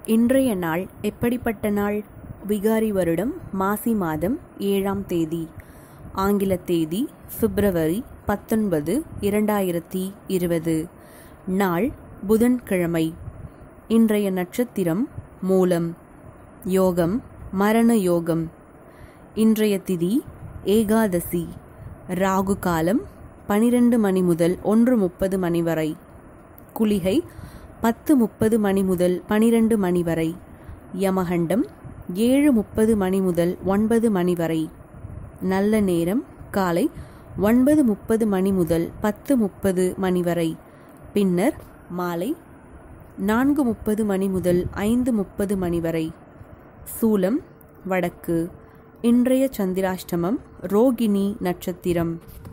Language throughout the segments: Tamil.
இன்றைய நாள் எப்படிப்பட்ட நாள் விகாரி வருடம் மாசி மாதம் ஏழாம் தேதி ஆங்கில தேதி பிப்ரவரி பத்தொன்பது இரண்டாயிரத்தி இருபது நாள் புதன்கிழமை இன்றைய நட்சத்திரம் மூலம் யோகம் மரண யோகம் இன்றைய திதி ஏகாதசி ராகு காலம் பனிரெண்டு மணி முதல் ஒன்று முப்பது மணி வரை குளிகை பத்து முப்பது மணி முதல் பனிரெண்டு மணி வரை யமகண்டம் ஏழு முப்பது மணி முதல் ஒன்பது மணி வரை நல்ல நேரம் காலை ஒன்பது முப்பது மணி முதல் பத்து முப்பது மணி வரை பின்னர் மாலை நான்கு முப்பது மணி முதல் ஐந்து முப்பது மணி வரை சூலம் வடக்கு இன்றைய சந்திராஷ்டமம் ரோகிணி நட்சத்திரம்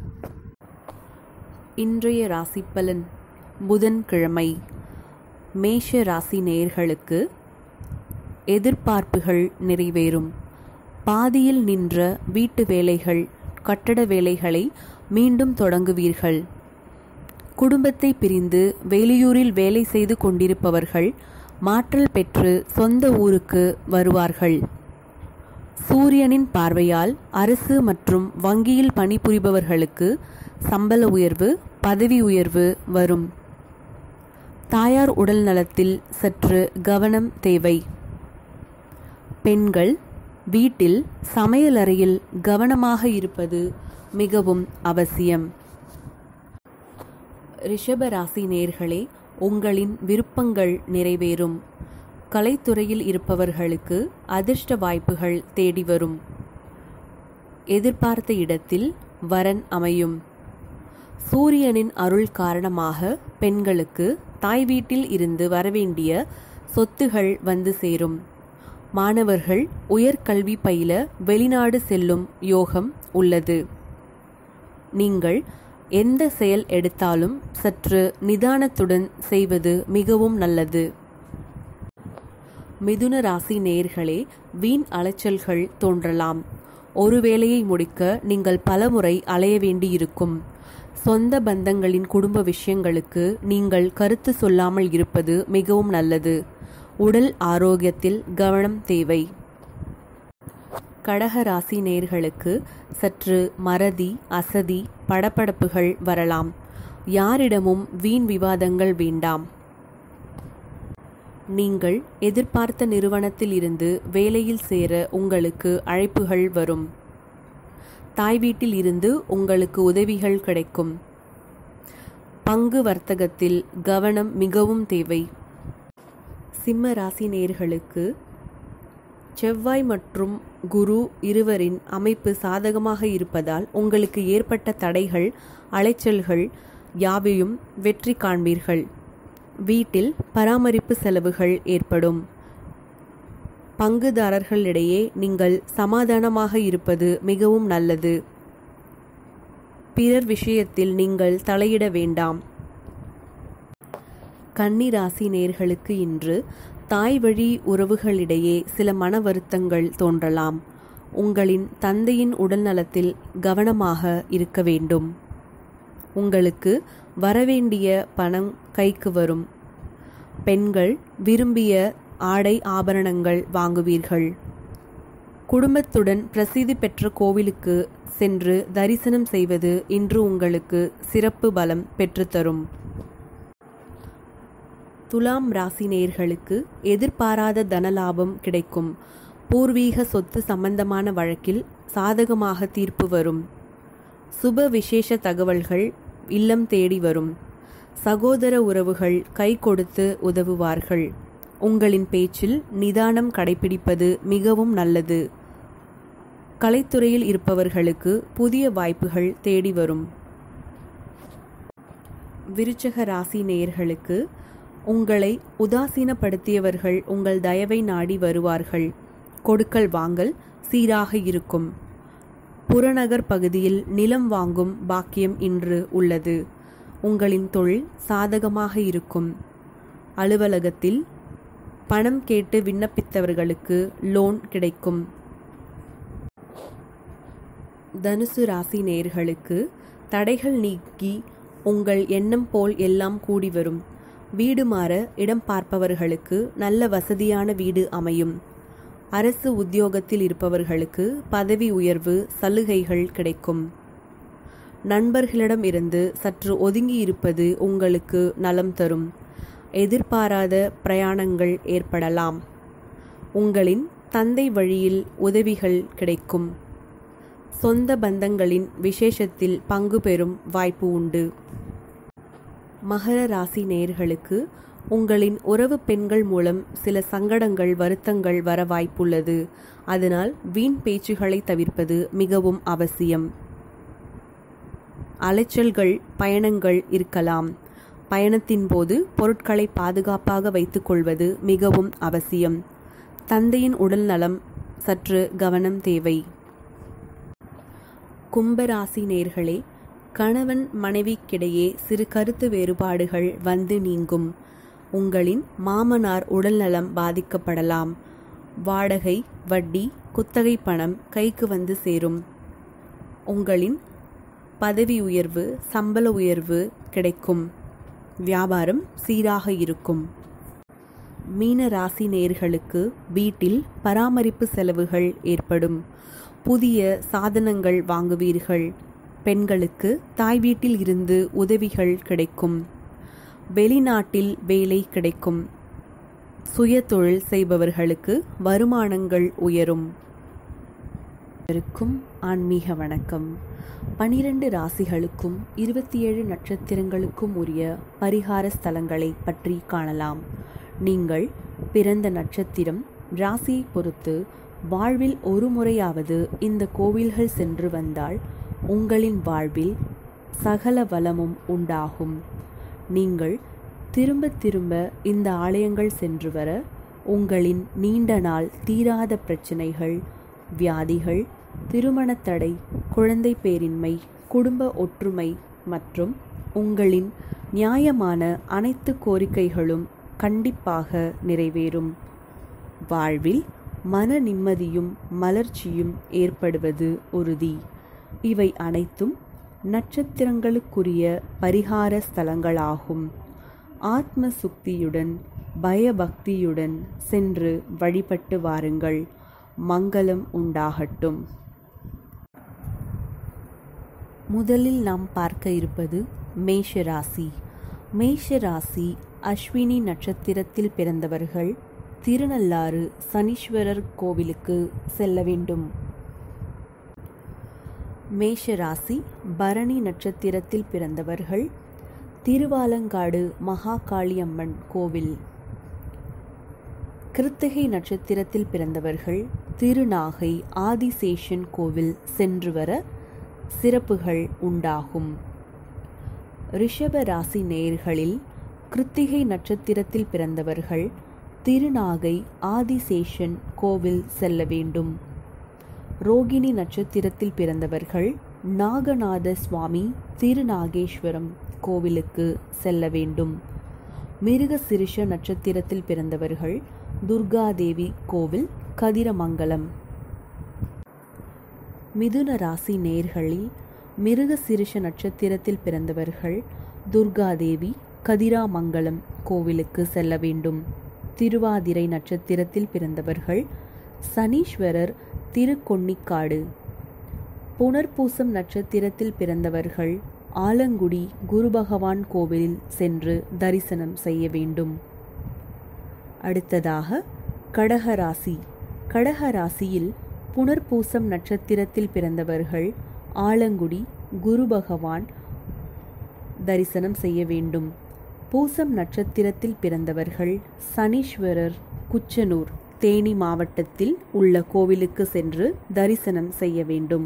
இன்றைய ராசிப்பலன் புதன்கிழமை மேஷ ராசி நேயர்களுக்கு எதிர்பார்ப்புகள் நிறைவேறும் பாதியில் நின்ற வீட்டு வேலைகள் கட்டட வேலைகளை மீண்டும் தொடங்குவீர்கள் குடும்பத்தை பிரிந்து வெளியூரில் வேலை செய்து கொண்டிருப்பவர்கள் மாற்றல் பெற்று சொந்த ஊருக்கு வருவார்கள் சூரியனின் பார்வையால் அரசு மற்றும் வங்கியில் பணிபுரிபவர்களுக்கு சம்பள உயர்வு பதவி உயர்வு வரும் தாயார் உடல் நலத்தில் சற்று கவனம் தேவை பெண்கள் வீட்டில் சமையலறையில் கவனமாக இருப்பது மிகவும் அவசியம் ரிஷப ராசி நேர்களே உங்களின் விருப்பங்கள் நிறைவேறும் கலைத்துறையில் இருப்பவர்களுக்கு அதிர்ஷ்ட வாய்ப்புகள் தேடி வரும் எதிர்பார்த்த இடத்தில் வரன் அமையும் சூரியனின் அருள் காரணமாக பெண்களுக்கு தாய் வீட்டில் இருந்து வரவேண்டிய சொத்துகள் வந்து சேரும் மாணவர்கள் உயர்கல்வி பயில வெளிநாடு செல்லும் யோகம் உள்ளது நீங்கள் எந்த செயல் எடுத்தாலும் சற்று நிதானத்துடன் செய்வது மிகவும் நல்லது மிதுன ராசி நேர்களே வீண் அலைச்சல்கள் தோன்றலாம் ஒரு வேலையை முடிக்க நீங்கள் பலமுறை அலைய வேண்டியிருக்கும் சொந்த பந்தங்களின் குடும்ப விஷயங்களுக்கு நீங்கள் கருத்து சொல்லாமல் இருப்பது மிகவும் நல்லது உடல் ஆரோக்கியத்தில் கவனம் தேவை கடக ராசி நேர்களுக்கு சற்று மறதி அசதி படபடப்புகள் வரலாம் யாரிடமும் வீண் விவாதங்கள் வேண்டாம் நீங்கள் எதிர்பார்த்த நிறுவனத்தில் இருந்து வேலையில் சேர உங்களுக்கு அழைப்புகள் வரும் தாய் வீட்டில் இருந்து உங்களுக்கு உதவிகள் கிடைக்கும் பங்கு வர்த்தகத்தில் கவனம் மிகவும் தேவை சிம்ம ராசி நேர்களுக்கு செவ்வாய் மற்றும் குரு இருவரின் அமைப்பு சாதகமாக இருப்பதால் உங்களுக்கு ஏற்பட்ட தடைகள் அலைச்சல்கள் யாவையும் வெற்றி காண்பீர்கள் வீட்டில் பராமரிப்பு செலவுகள் ஏற்படும் பங்குதாரர்களிடையே நீங்கள் சமாதானமாக இருப்பது மிகவும் நல்லது பிறர் விஷயத்தில் நீங்கள் தலையிட வேண்டாம் கன்னி ராசி நேர்களுக்கு இன்று தாய் வழி உறவுகளிடையே சில மன வருத்தங்கள் தோன்றலாம் உங்களின் தந்தையின் உடல்நலத்தில் கவனமாக இருக்க வேண்டும் உங்களுக்கு வரவேண்டிய பணம் கைக்கு வரும் பெண்கள் விரும்பிய ஆடை ஆபரணங்கள் வாங்குவீர்கள் குடும்பத்துடன் பிரசித்தி பெற்ற கோவிலுக்கு சென்று தரிசனம் செய்வது இன்று உங்களுக்கு சிறப்பு பலம் பெற்றுத்தரும் துலாம் ராசி நேர்களுக்கு எதிர்பாராத தனலாபம் கிடைக்கும் பூர்வீக சொத்து சம்பந்தமான வழக்கில் சாதகமாக தீர்ப்பு வரும் சுப விசேஷ தகவல்கள் இல்லம் தேடி வரும் சகோதர உறவுகள் கை கொடுத்து உதவுவார்கள் உங்களின் பேச்சில் நிதானம் கடைபிடிப்பது மிகவும் நல்லது கலைத்துறையில் இருப்பவர்களுக்கு புதிய வாய்ப்புகள் தேடி வரும் விருச்சக ராசி நேயர்களுக்கு உங்களை உதாசீனப்படுத்தியவர்கள் உங்கள் தயவை நாடி வருவார்கள் கொடுக்கல் வாங்கல் சீராக இருக்கும் புறநகர் பகுதியில் நிலம் வாங்கும் பாக்கியம் இன்று உள்ளது உங்களின் தொழில் சாதகமாக இருக்கும் அலுவலகத்தில் பணம் கேட்டு விண்ணப்பித்தவர்களுக்கு லோன் கிடைக்கும் தனுசு ராசி நேர்களுக்கு தடைகள் நீக்கி உங்கள் எண்ணம் போல் எல்லாம் கூடி வரும் வீடு மாற இடம் பார்ப்பவர்களுக்கு நல்ல வசதியான வீடு அமையும் அரசு உத்தியோகத்தில் இருப்பவர்களுக்கு பதவி உயர்வு சலுகைகள் கிடைக்கும் நண்பர்களிடம் இருந்து சற்று ஒதுங்கி இருப்பது உங்களுக்கு நலம் தரும் எதிர்பாராத பிரயாணங்கள் ஏற்படலாம் உங்களின் தந்தை வழியில் உதவிகள் கிடைக்கும் சொந்த பந்தங்களின் விசேஷத்தில் பங்கு பெறும் வாய்ப்பு உண்டு மகர ராசி நேயர்களுக்கு உங்களின் உறவு பெண்கள் மூலம் சில சங்கடங்கள் வருத்தங்கள் வர வாய்ப்புள்ளது அதனால் வீண் பேச்சுகளை தவிர்ப்பது மிகவும் அவசியம் அலைச்சல்கள் பயணங்கள் இருக்கலாம் பயணத்தின் போது பொருட்களை பாதுகாப்பாக வைத்துக்கொள்வது மிகவும் அவசியம் தந்தையின் உடல் நலம் சற்று கவனம் தேவை கும்பராசி நேர்களே கணவன் மனைவிக்கிடையே சிறு கருத்து வேறுபாடுகள் வந்து நீங்கும் உங்களின் மாமனார் உடல்நலம் பாதிக்கப்படலாம் வாடகை வட்டி குத்தகை பணம் கைக்கு வந்து சேரும் உங்களின் பதவி உயர்வு சம்பள உயர்வு கிடைக்கும் வியாபாரம் சீராக இருக்கும் மீன ராசி நேர்களுக்கு வீட்டில் பராமரிப்பு செலவுகள் ஏற்படும் புதிய சாதனங்கள் வாங்குவீர்கள் பெண்களுக்கு தாய் வீட்டில் இருந்து உதவிகள் கிடைக்கும் வெளிநாட்டில் வேலை கிடைக்கும் சுய தொழில் செய்பவர்களுக்கு வருமானங்கள் உயரும் இருக்கும் ஆன்மீக வணக்கம் பனிரெண்டு ராசிகளுக்கும் இருபத்தி ஏழு நட்சத்திரங்களுக்கும் உரிய பரிகார ஸ்தலங்களை பற்றி காணலாம் நீங்கள் பிறந்த நட்சத்திரம் ராசியை பொறுத்து வாழ்வில் ஒரு முறையாவது இந்த கோவில்கள் சென்று வந்தால் உங்களின் வாழ்வில் சகல வளமும் உண்டாகும் நீங்கள் திரும்ப திரும்ப இந்த ஆலயங்கள் சென்று வர உங்களின் நீண்ட நாள் தீராத பிரச்சனைகள் வியாதிகள் திருமணத் தடை குழந்தை பேரின்மை குடும்ப ஒற்றுமை மற்றும் உங்களின் நியாயமான அனைத்து கோரிக்கைகளும் கண்டிப்பாக நிறைவேறும் வாழ்வில் மன நிம்மதியும் மலர்ச்சியும் ஏற்படுவது உறுதி இவை அனைத்தும் நட்சத்திரங்களுக்குரிய பரிகார ஸ்தலங்களாகும் ஆத்ம சுக்தியுடன் பயபக்தியுடன் சென்று வழிபட்டு வாருங்கள் மங்களம் உண்டாகட்டும் முதலில் நாம் பார்க்க இருப்பது மேஷ ராசி மேஷ ராசி அஸ்வினி நட்சத்திரத்தில் பிறந்தவர்கள் திருநள்ளாறு சனீஸ்வரர் கோவிலுக்கு செல்ல வேண்டும் மேஷ ராசி பரணி நட்சத்திரத்தில் பிறந்தவர்கள் திருவாலங்காடு மகாகாளியம்மன் கோவில் கிருத்திகை நட்சத்திரத்தில் பிறந்தவர்கள் திருநாகை ஆதிசேஷன் கோவில் சென்று வர சிறப்புகள் உண்டாகும் ரிஷப ராசி நேயர்களில் கிருத்திகை நட்சத்திரத்தில் பிறந்தவர்கள் திருநாகை ஆதிசேஷன் கோவில் செல்ல வேண்டும் ரோகிணி நட்சத்திரத்தில் பிறந்தவர்கள் நாகநாத சுவாமி திருநாகேஸ்வரம் கோவிலுக்கு செல்ல வேண்டும் மிருக சிறுஷ நட்சத்திரத்தில் பிறந்தவர்கள் துர்காதேவி கோவில் கதிரமங்கலம் மிதுன ராசி நேர்களில் மிருக சிறுஷ நட்சத்திரத்தில் பிறந்தவர்கள் துர்காதேவி கதிராமங்கலம் கோவிலுக்கு செல்ல வேண்டும் திருவாதிரை நட்சத்திரத்தில் பிறந்தவர்கள் சனீஸ்வரர் திருக்கொன்னிக்காடு புனர்பூசம் நட்சத்திரத்தில் பிறந்தவர்கள் ஆலங்குடி குரு பகவான் கோவிலில் சென்று தரிசனம் செய்ய வேண்டும் அடுத்ததாக கடகராசி கடகராசியில் புனர்பூசம் நட்சத்திரத்தில் பிறந்தவர்கள் ஆலங்குடி குரு பகவான் தரிசனம் செய்ய வேண்டும் பூசம் நட்சத்திரத்தில் பிறந்தவர்கள் சனீஸ்வரர் குச்சனூர் தேனி மாவட்டத்தில் உள்ள கோவிலுக்கு சென்று தரிசனம் செய்ய வேண்டும்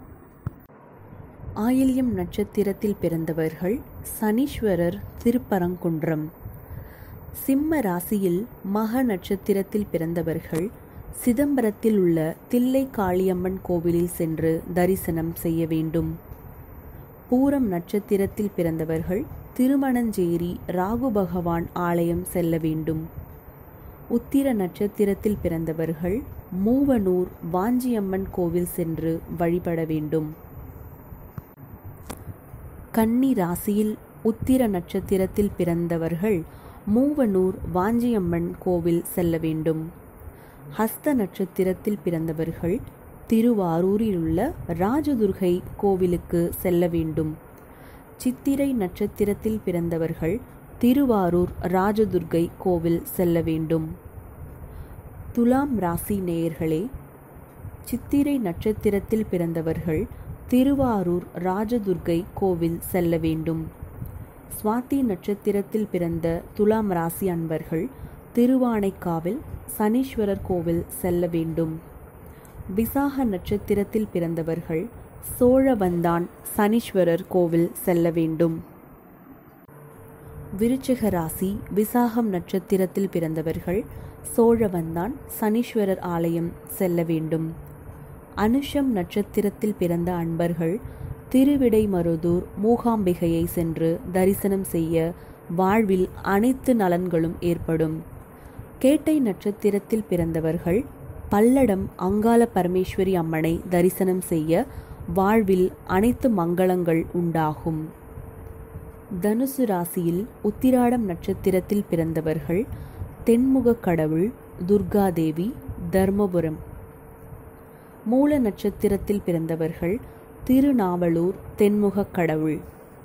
ஆயில்யம் நட்சத்திரத்தில் பிறந்தவர்கள் சனீஸ்வரர் திருப்பரங்குன்றம் சிம்ம ராசியில் மக நட்சத்திரத்தில் பிறந்தவர்கள் சிதம்பரத்தில் உள்ள தில்லை காளியம்மன் கோவிலில் சென்று தரிசனம் செய்ய வேண்டும் பூரம் நட்சத்திரத்தில் பிறந்தவர்கள் திருமணஞ்சேரி ராகு பகவான் ஆலயம் செல்ல வேண்டும் உத்திர நட்சத்திரத்தில் பிறந்தவர்கள் மூவனூர் வாஞ்சியம்மன் கோவில் சென்று வழிபட வேண்டும் கன்னி ராசியில் உத்திர நட்சத்திரத்தில் பிறந்தவர்கள் மூவனூர் வாஞ்சியம்மன் கோவில் செல்ல வேண்டும் ஹஸ்த நட்சத்திரத்தில் பிறந்தவர்கள் திருவாரூரில் உள்ள ராஜதுர்கை கோவிலுக்கு செல்ல வேண்டும் சித்திரை நட்சத்திரத்தில் பிறந்தவர்கள் திருவாரூர் ராஜதுர்கை கோவில் செல்ல வேண்டும் துலாம் ராசி நேயர்களே சித்திரை நட்சத்திரத்தில் பிறந்தவர்கள் திருவாரூர் ராஜதுர்கை கோவில் செல்ல வேண்டும் சுவாதி நட்சத்திரத்தில் பிறந்த துலாம் ராசி அன்பர்கள் திருவானைக்காவில் சனீஸ்வரர் கோவில் செல்ல வேண்டும் விசாக நட்சத்திரத்தில் பிறந்தவர்கள் சோழவந்தான் சனீஸ்வரர் கோவில் செல்ல வேண்டும் விருச்சிக ராசி விசாகம் நட்சத்திரத்தில் பிறந்தவர்கள் சோழவந்தான் சனீஸ்வரர் ஆலயம் செல்ல வேண்டும் அனுஷம் நட்சத்திரத்தில் பிறந்த அன்பர்கள் திருவிடைமருதூர் மூகாம்பிகையை சென்று தரிசனம் செய்ய வாழ்வில் அனைத்து நலன்களும் ஏற்படும் கேட்டை நட்சத்திரத்தில் பிறந்தவர்கள் பல்லடம் அங்காள பரமேஸ்வரி அம்மனை தரிசனம் செய்ய வாழ்வில் அனைத்து மங்களங்கள் உண்டாகும் தனுசு ராசியில் உத்திராடம் நட்சத்திரத்தில் பிறந்தவர்கள் தென்முக கடவுள் துர்காதேவி தர்மபுரம் மூல நட்சத்திரத்தில் பிறந்தவர்கள் திருநாவலூர் தென்முக கடவுள்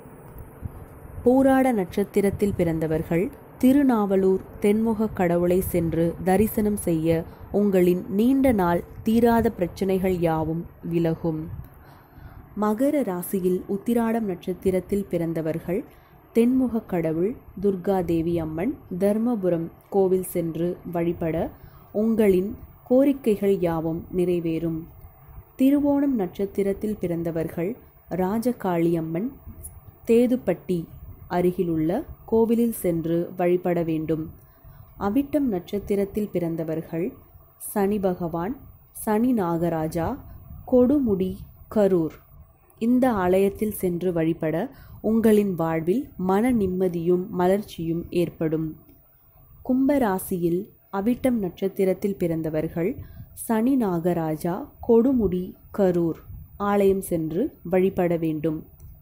போராட நட்சத்திரத்தில் பிறந்தவர்கள் திருநாவலூர் தென்முக கடவுளை சென்று தரிசனம் செய்ய உங்களின் நீண்ட நாள் தீராத பிரச்சனைகள் யாவும் விலகும் மகர ராசியில் உத்திராடம் நட்சத்திரத்தில் பிறந்தவர்கள் தென்முக கடவுள் துர்காதேவி அம்மன் தர்மபுரம் கோவில் சென்று வழிபட உங்களின் கோரிக்கைகள் யாவும் நிறைவேறும் திருவோணம் நட்சத்திரத்தில் பிறந்தவர்கள் ராஜகாளியம்மன் தேதுப்பட்டி அருகிலுள்ள கோவிலில் சென்று வழிபட வேண்டும் அவிட்டம் நட்சத்திரத்தில் பிறந்தவர்கள் சனி பகவான் சனி நாகராஜா கொடுமுடி கரூர் இந்த ஆலயத்தில் சென்று வழிபட உங்களின் வாழ்வில் மன நிம்மதியும் மலர்ச்சியும் ஏற்படும் கும்பராசியில் அவிட்டம் நட்சத்திரத்தில் பிறந்தவர்கள் சனி நாகராஜா கொடுமுடி கரூர் ஆலயம் சென்று வழிபட வேண்டும்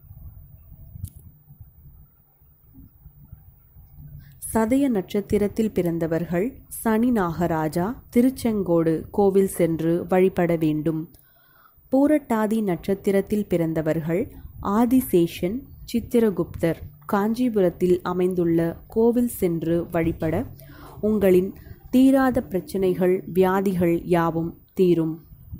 சதய நட்சத்திரத்தில் பிறந்தவர்கள் சனி நாகராஜா திருச்செங்கோடு கோவில் சென்று வழிபட வேண்டும் பூரட்டாதி நட்சத்திரத்தில் பிறந்தவர்கள் ஆதிசேஷன் சித்திரகுப்தர் காஞ்சிபுரத்தில் அமைந்துள்ள கோவில் சென்று வழிபட உங்களின் தீராத பிரச்சனைகள் வியாதிகள் யாவும் தீரும்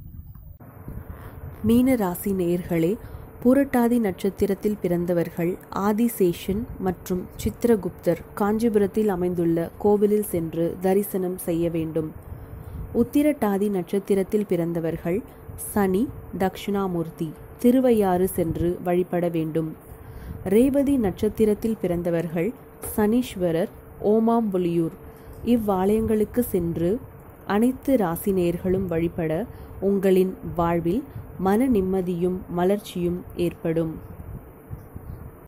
மீன ராசி நேயர்களே புரட்டாதி நட்சத்திரத்தில் பிறந்தவர்கள் ஆதிசேஷன் மற்றும் சித்திரகுப்தர் காஞ்சிபுரத்தில் அமைந்துள்ள கோவிலில் சென்று தரிசனம் செய்ய வேண்டும் உத்திரட்டாதி நட்சத்திரத்தில் பிறந்தவர்கள் சனி தக்ஷணாமூர்த்தி திருவையாறு சென்று வழிபட வேண்டும் ரேவதி நட்சத்திரத்தில் பிறந்தவர்கள் சனீஸ்வரர் ஓமாம்புலியூர் இவ்வாலயங்களுக்கு சென்று அனைத்து ராசினேர்களும் வழிபட உங்களின் வாழ்வில் மன நிம்மதியும் மலர்ச்சியும் ஏற்படும்